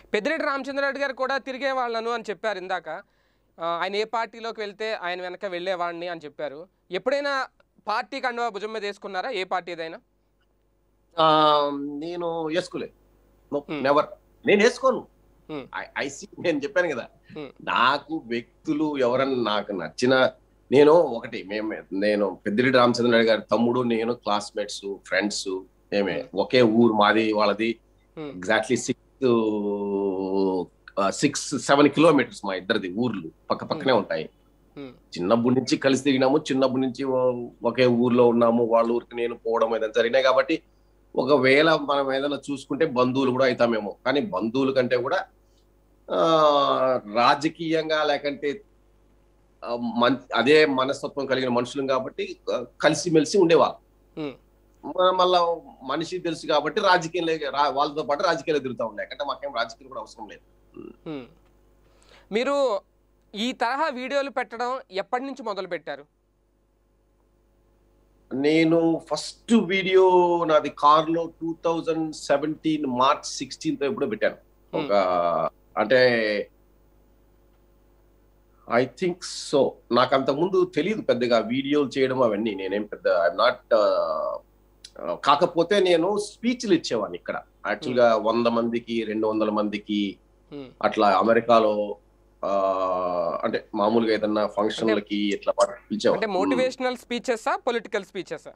పెద్దిరెడ్డి రామచంద్రరెడ్డి గారు కూడా తిరిగే వాళ్ళను అని చెప్పారు ఇందాక ఆ, ఆయన ఏ పార్టీలోకి వెళ్తే ఆయన వెనక వెళ్ళేవాడిని అని చెప్పారు ఎప్పుడైనా పార్టీ కండువా భుజం మీద వేసుకున్నారా ఏ పార్టీ ఏదైనా ఆ, నేను వేసుకోలే Hmm. నెవర్ నేను వేసుకోను Hmm. ఐ సీ నేను చెప్పాను కదా Hmm. నాకు వ్యక్తులు ఎవరన్నా నాకు నచ్చిన నేను ఒకటి మేము నేను పెద్దిరెడ్డి రామచంద్ర గారి తమ్ముడు నేను క్లాస్మేట్స్ ఫ్రెండ్స్ ఏమే ఒకే ఊరు మాది వాళ్ళది Hmm. Exactly six six seven kilometres మా ఇద్దరిది ఊర్లు పక్క పక్కనే ఉంటాయి Hmm. చిన్నప్పటి నుంచి కలిసి తిరిగినాము చిన్నప్పటి నుంచి ఓ- ఒకే ఊర్లో ఉన్నాము వాళ్ళ ఊరికి నేను పోవడం ఏదైనా జరిగినాయి కాబట్టి ఒకవేళ మనం ఏదైనా చూసుకుంటే బంధువులు కూడా అవుతామేమో కానీ బంధువుల కంటే కూడా ఆ రాజకీయంగా లేకంటే ఆ, మన్- అదే మనస్తత్వం కలిగిన మనుషులు కాబట్టి ఆ, కలిసిమెలిసి ఉండేవాళ్ళు Hmm. మన- మళ్ళా మనిషి తెలుసు కాబట్టి రాజకీయంలో రా- వాళ్ళతో పాటు రాజకీయాలు తిరుగుతా ఉన్నాయి ఎందుకంటే మాకేం రాజకీయం కూడా అవసరం లేదు హ్మ్. మీరు ఈ తరహా వీడియోలు పెట్టడం ఎప్పటి నుంచి మొదలు పెట్టారు నేను ఫస్ట్ వీడియో నాది కార్ లో two thousand seventeen March sixteenth ఎప్పుడో పెట్టాను ఒక అంటే ఐ థింక్ సో నాకు అంత ముందు తెలియదు పెద్దగా వీడియోలు చేయడం అవన్నీ నేనేం పెద్ద ఐఎమ్ నాట్ కాకపోతే నేను స్పీచ్లు ఇచ్చేవాడిని ఇక్కడ యాక్చువల్ గా వంద మందికి రెండు వందల మందికి హ్మ్. అట్లా అమెరికాలో ఆ, అంటే మామూలుగా ఏదన్నా ఫంక్షన్లకి ఇట్లా అంటే పిలిచేవాడిని మోటివేషనల్ స్పీచెసా పొలిటికల్ స్పీచెసా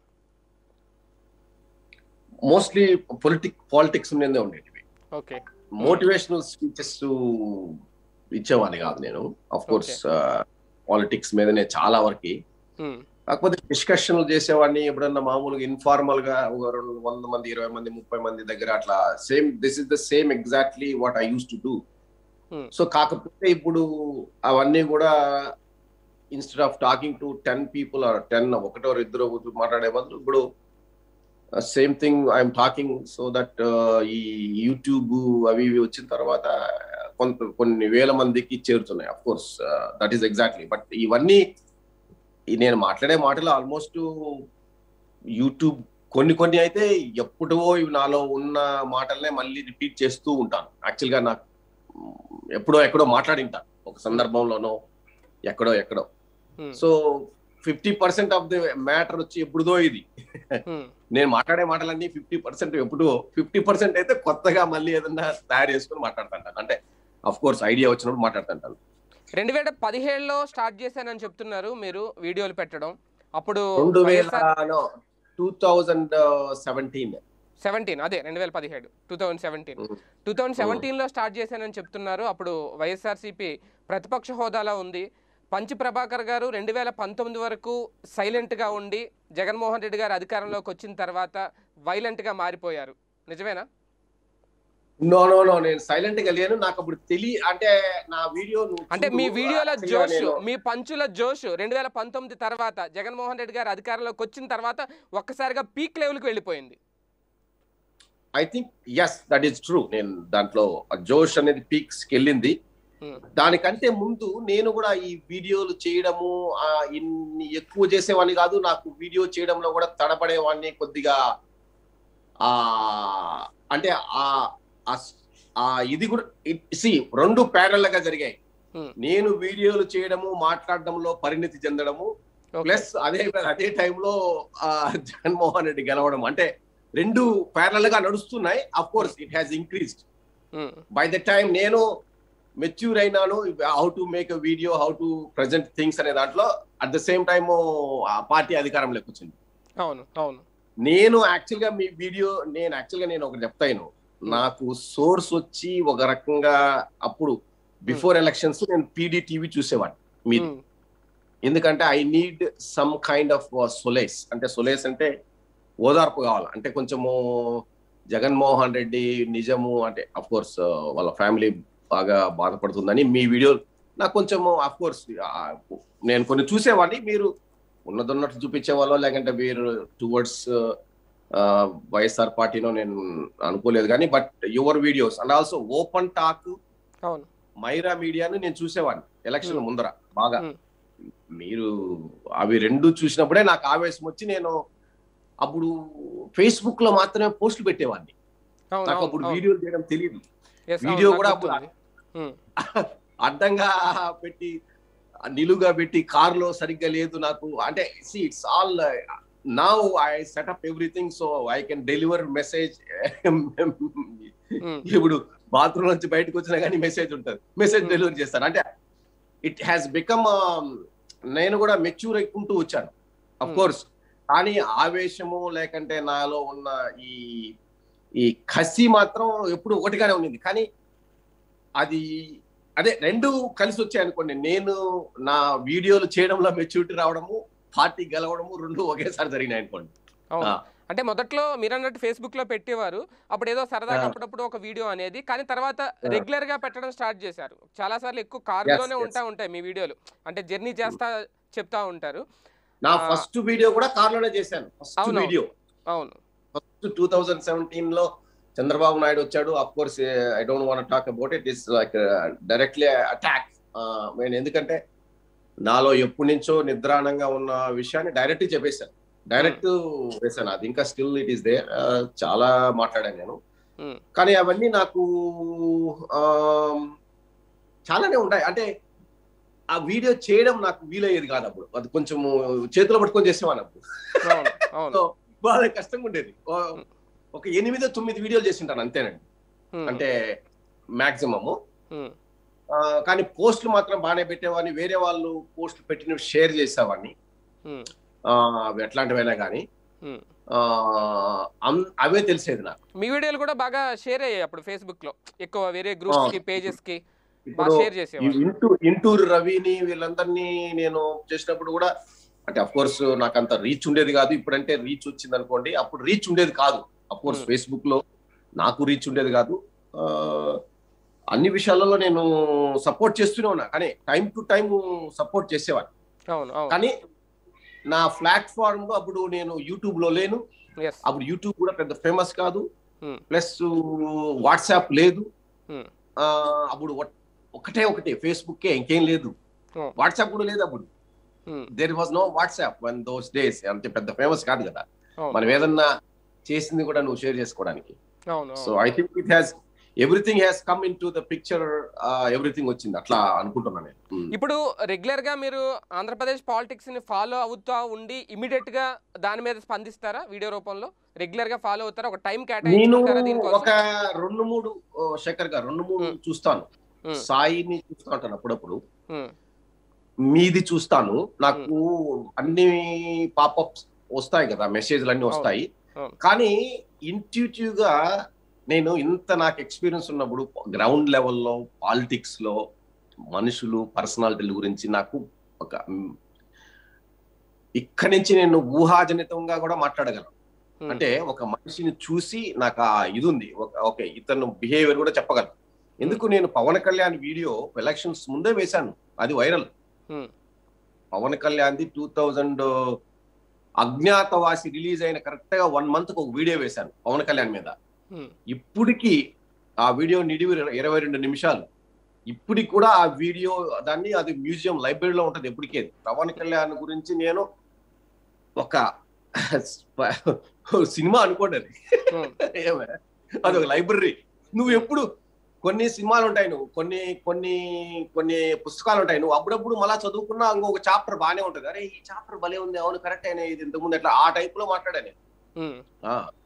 మోస్ట్లీ పొలిటిక్ పాలిటిక్స్ మీదే ఉండేటివి ఓకే మోటివేషనల్ స్పీచెస్ ఇచ్చేవాడిని కాదు నేను అఫ్ కోర్స్ పాలిటిక్స్ మీదనే చాలా వరకు హ్మ్. కాకపోతే డిస్కషన్లు చేసేవాడిని ఎప్పుడన్నా మామూలుగా ఇన్ఫార్మల్ గా ఒక రెండు వంద మంది ఇరవై మంది ముప్పై మంది దగ్గర అట్లా same this is the same exactly what I used to do Hmm. So కాకపోతే ఇప్పుడు అవన్నీ కూడా instead of talking to ten people or ten ఒకటో ఇద్దరు మాట్లాడే బదులు ఇప్పుడు same thing I'm talking so that ఈ యూట్యూబ్ అవి ఇవి వచ్చిన తర్వాత కొంత కొన్ని వేల మందికి చేరుతున్నాయి of course that is exactly but ఇవన్నీ ఈ నేను మాట్లాడే మాటలు ఆల్మోస్ట్ యూట్యూబ్ కొన్ని కొన్ని అయితే ఎప్పుడో ఇవి నాలో ఉన్న మాటలనే మళ్ళీ రిపీట్ చేస్తూ ఉంటాను యాక్చువల్గా నాకు మ్, ఎప్పుడో ఎక్కడో మాట్లాడింటాను ఒక సందర్భంలోనో ఎక్కడో ఎక్కడో hmm. So fifty percent of the matter వచ్చి ఎప్పుడుదో ఇది హ్మ్. నేను మాట్లాడే మాటలన్నీ ఫిఫ్టీ పర్సెంట్ ఎప్పుడో ఫిఫ్టీ పర్సెంట్ అయితే కొత్తగా మళ్ళీ ఏదన్నా తయారు చేసుకుని మాట్లాడుతుంటాను అంటే అఫ్ కోర్స్ ఐడియా వచ్చినప్పుడు మాట్లాడుతుంటాను రెండు వేల పదిహేడులో స్టార్ట్ చేశానని చెప్తున్నారు మీరు వీడియోలు పెట్టడం అప్పుడు రెండు వేల టూ థౌజండ్ సెవెంటీన్ సెవెంటీన్ అదే రెండు వేల పదిహేడు two thousand seventeen two thousand సెవెంటీన్లో స్టార్ట్ చేశానని చెప్తున్నారు అప్పుడు వైఎస్ఆర్సీపీ ప్రతిపక్ష హోదాలో ఉంది పంచి ప్రభాకర్ గారు రెండు వేల పంతొమ్మిది వరకు సైలెంట్గా ఉండి జగన్మోహన్ రెడ్డి గారు అధికారంలోకి వచ్చిన తర్వాత వైలెంట్గా మారిపోయారు నిజమేనా నో నో నో నేను సైలెంట్ గా లేను నాకు అప్పుడు తెలియ అంటే నా వీడియో నువ్వు అంటే మీ చూడు, వీడియోల actually గా జోష్ నేను- మీ పంచుల జోష్ రెండు వేల పంతొమ్మిది తర్వాత జగన్మోహన్ రెడ్డి గారు అధికారంలోకి వచ్చిన తర్వాత ఒక్కసారిగా పీక్ లెవెల్కి వెళ్ళిపోయింది I think yes that is true నేను దాంట్లో ఆ జోష్ అనేది పీక్స్ కి వెళ్ళింది Hmm. దానికంటే ముందు నేను కూడా ఈ వీడియోలు చేయడము ఆ ఇన్ని ఎక్కువ చేసేవాడిని కాదు నాకు వీడియో చేయడంలో కూడా తడపడేవాడిని కొద్దిగా ఆ అంటే ఆ ఆ- ఆ ఇది కూడా సి రెండు ప్యారల్ జరిగాయి Hmm. నేను వీడియోలు చేయడము మాట్లాడడంలో పరిణితి చెందడము Okay. ప్లస్ అదే అదే టైంలో జగన్మోహన్ రెడ్డి గెలవడం అంటే రెండు ప్యారల్ గా నడుస్తున్నాయి of course it has increased Hmm. By the time నేను మెచ్యూర్ అయినాను how to make a video how to present things అనే దాంట్లో అట్ ద సేమ్ టైమ్ ఆ పార్టీ అధికారంలోకి వచ్చింది అవును అవును నేను యాక్చువల్ గా మీ వీడియో నేను యాక్చువల్ గా నేను ఒకటి చెప్తాను నాకు సోర్స్ వచ్చి ఒక రకంగా అప్పుడు బిఫోర్ ఎలక్షన్స్ నేను పీడీ టీవీ చూసేవాడిని మీది Hmm. ఎందుకంటే I need some kind of solace అంటే సొలేస్ అంటే ఓదార్పు కావాలి అంటే కొంచెము జగన్మోహన్ రెడ్డి నిజము అంటే అఫ్ కోర్స్ వాళ్ళ ఫ్యామిలీ బాగా బాధపడుతుందని మీ వీడియో నాకు కొంచెము అఫ్ కోర్స్ నేను కొన్ని చూసేవాడిని మీరు ఉన్నదన్నట్టు చూపించేవాళ్ళో లేకంటే మీరు టువర్డ్స్ వైఎస్ఆర్ పార్టీలో నేను అనుకోలేదు కానీ but your videos and also open talk అవును మైరా మీడియాను నేను చూసేవాడిని ఎలక్షన్ Hmm. ముందర బాగా Hmm. మీరు అవి రెండు చూసినప్పుడే నాకు ఆవేశం వచ్చి నేను అప్పుడు ఫేస్బుక్ లో మాత్రమే పోస్టులు పెట్టేవాడిని అవును నాకు అవును, అప్పుడు అవును. వీడియోలు చేయడం తెలియదు Yes, వీడియో అవును, కూడా నాకు అప్పుడు గుర్తుంది. ఉమ్, అడ్డంగా పెట్టి నిలువుగా పెట్టి కారులో సరిగ్గా లేదు నాకు అంటే see it's all now I set up everything so I can deliver message um, ఇప్పుడు బాత్రూమ్ నుంచి బయటకు వచ్చినా కానీ మెసేజ్ ఉంటుంది మెసేజ్ Hmm. డెలివరీ చేస్తాను అంటే ఇట్ హ్యాస్ బికమ్ నేను కూడా మెచ్యూర్ ఎక్కుంటూ వచ్చాను అఫ్ Hmm. కోర్స్ కానీ ఆవేశము లేకంటే నాలో ఉన్న ఈ ఈ కసి మాత్రం ఎప్పుడు ఒకటిగానే ఉండింది కానీ అది అదే రెండు కలిసి వచ్చాయి అనుకోండి నేను నా వీడియోలు చేయడంలో మెచ్యూరిటీ రావడము పార్టీ గెలవడము రెండు ఒకేసారి జరిగినాయి అనుకోండి అవును ఆ. అంటే మొదట్లో మీరు అన్నట్టు ఫేస్బుక్ లో పెట్టేవారు అప్పుడు ఏదో సరదాగా ఆ. అప్పుడప్పుడు ఒక వీడియో అనేది కానీ తర్వాత ఆ. రెగ్యులర్ గా పెట్టడం స్టార్ట్ చేశారు చాలా సార్లు ఎక్కువ కార్లోనే yes. ఉంటా ఉంటాయి మీ వీడియోలు అంటే జర్నీ చేస్తా చెప్తా ఉంటారు నా ఆ. ఫస్ట్ వీడియో కూడా కార్లోనే చేశాను ఫస్ట్ అవును. వీడియో అవును ఫస్ట్ టూ థౌజండ్ సెవెంటీన్ లో చంద్రబాబు నాయుడు వచ్చాడు of course I don't want talk about it is like directly attack నేను ఎందుకంటే నాలో ఎప్పటి నుంచో నిద్రాణంగా ఉన్న విషయాన్ని డైరెక్ట్ చెప్పేశాను డైరెక్ట్ వేశాను అది ఇంకా స్టిల్ ఇట్ ఈస్ దే చాలా మాట్లాడాను నేను ఉమ్, కానీ అవన్నీ నాకు um, చాలానే ఉంటాయి అంటే ఆ వీడియో చేయడం నాకు వీలయ్యేది కాదు అప్పుడు అది కొంచెం చేతిలో పట్టుకొని చేసేవాను అప్పుడు అవును అవును సో బాగా కష్టంగా ఉండేది ఓ- ఒక ఎనిమిదో తొమ్మిది వీడియోలు చేసింటాను అంతేనండి ఉమ్, అంటే మాక్సిమము ఉమ్, కానీ పోస్టులు మాత్రం బాగానే పెట్టేవాడిని వేరే వాళ్ళు పోస్టులు పెట్టినవి షేర్ చేసేవాడిని ఉమ్, ఆ, అవి ఎట్లాంటివైనా కానీ ఉమ్. ఆ, అం- అవే తెలిసేది నాకు మీ వీడియోలు కూడా బాగా షేర్ అయ్యాయి అప్పుడు ఫేస్బుక్ లో ఎక్కువ వేరే గ్రూప్స్ కి పేజెస్ కి బాగా ఇప్పుడు షేర్ ఈ చేసేవారు ఇంటూ ఇంటూరు రవిని వీళ్ళందరినీ నేను చేసినప్పుడు కూడా అంటే అఫ్ కోర్స్ నాకు అంత రీచ్ ఉండేది కాదు ఇప్పుడంటే రీచ్ వచ్చింది అనుకోండి అప్పుడు రీచ్ ఉండేది కాదు అఫ్ కోర్స్ Hmm. ఫేస్బుక్ లో నాకు రీచ్ ఉండేది కాదు ఆ, అన్ని విషయాలలో నేను సపోర్ట్ చేస్తూనే ఉన్నా కానీ టైం టు టైం సపోర్ట్ చేసేవాడిని అవును అవును కానీ నా ప్లాట్ఫామ్ లో అప్పుడు నేను యూట్యూబ్ లో లేను ఎస్ అప్పుడు యూట్యూబ్ కూడా పెద్ద ఫేమస్ కాదు Hmm. ప్లస్ వాట్సాప్ లేదు Hmm. ఆ, అప్పుడు ఒ- ఒకటే ఒకటే ఫేస్బుక్ ఇంకేం లేదు Oh. వాట్సాప్ కూడా లేదు అప్పుడు there was no WhatsApp one those days అంతే పెద్ద ఫేమస్ కాదు కదా మనం ఏదన్నా చేసింది కూడా నువ్వు షేర్ చేసుకోవడానికి అవును so I think it has everything has come into the picture everything వచ్చింది అట్లా అనుకుంటున్నాను నేను Hmm. ఇప్పుడు రెగ్యులర్ గా మీరు ఆంధ్రప్రదేశ్ పాలిటిక్స్ ని ఫాలో అవుతా ఉండి ఇమీడియట్ గా దాని మీద స్పందిస్తారా వీడియో రూపంలో రెగ్యులర్ గా ఫాలో అవుతారా ఒక టైం నేను కేటాయించుకుంటారా ఒక దీనికోసం రెండు మూడు ఓ, శేఖర్ గారు రెండు మూడు Hmm. చూస్తాను Hmm. సాయిని చూస్తూ ఉంటాను అప్పుడప్పుడు ఉమ్, మీది చూస్తాను నాకు అన్ని పాపప్స్ వస్తాయి కదా మెసేజ్లు అన్ని వస్తాయి అవును. కానీ ఇంట్యూటివ్ గా నేను ఇంత నాకు ఎక్స్పీరియన్స్ ఉన్నప్పుడు గ్రౌండ్ లెవెల్లో పాలిటిక్స్ లో మనుషులు పర్సనాలిటీల గురించి నాకు ఒక మ్, ఇక్కడి నుంచి నేను ఊహాజనితంగా కూడా మాట్లాడగలను ఉమ్, అంటే ఒక మనిషిని చూసి నాకు ఆ ఇది ఉంది ఒక- ఓకే ఇతను బిహేవియర్ కూడా చెప్పగలను ఎందుకు నేను పవన్ కళ్యాణ్ వీడియో ఎలక్షన్స్ ముందే వేశాను అది వైరల్ ఉమ్, పవన్ కళ్యాణ్ది టూ థౌజండ్ అజ్ఞాతవాసి రిలీజ్ అయిన కరెక్ట్ గా వన్ మంత్ ఒక వీడియో వేశాను పవన్ కళ్యాణ్ మీద ఉమ్, ఇప్పటికి ఆ వీడియో నిడివి ఇరవై రెండు నిమిషాలు ఇప్పటికి కూడా ఆ వీడియో దాన్ని అది మ్యూజియం లైబ్రరీలో ఉంటది ఎప్పటికే పవన్ కళ్యాణ్ గురించి నేను ఒక సినిమా అనుకోండి అది ఉమ్, ఏమే? అది ఒక లైబ్రరీ నువ్వు ఎప్పుడు కొన్ని సినిమాలు ఉంటాయి నువ్వు కొన్ని కొన్ని కొన్ని పుస్తకాలు ఉంటాయి నువ్వు అప్పుడప్పుడు మళ్ళా చదువుకున్నా ఇంకొక చాప్టర్ బానే ఉంటది అరే ఈ చాప్టర్ భలే ఉంది అవును కరెక్ట్ అయినా ఇది ఇంతకుముందు ఎట్లా ఆ టైప్ లో మాట్లాడాను నేను. ఉమ్. ఆ